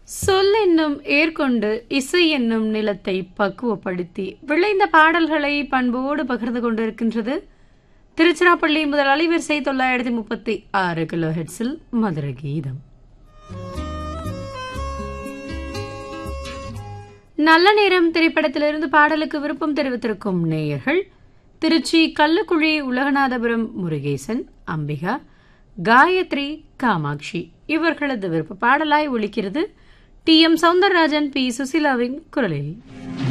சொல் என்னும் ஏற்கொண்டு இசை என்னும் நிலத்தை பக்குவப்படுத்தி விளைந்த பாடல்களை பண்போடு பகிர்ந்து கொண்டிருக்கின்றது திருச்சிராப்பள்ளி முதல் அலைவரிசை தொள்ளாயிரத்தி முப்பத்தி ஆறு கிலோ ஹெட்ஸில் மதுர கீதம் நல்ல நேரம் திரைப்படத்திலிருந்து பாடலுக்கு விருப்பம் தெரிவித்திருக்கும் நேயர்கள் திருச்சி கல்லுக்குழி உலகநாதபுரம் முருகேசன் அம்பிகா காயத்ரி காமாட்சி இவர்களது விருப்ப பாடலாய் ஒலிக்கிறது டி எம் சவுந்தரராஜன் பி சுசிலாவின் குரலில்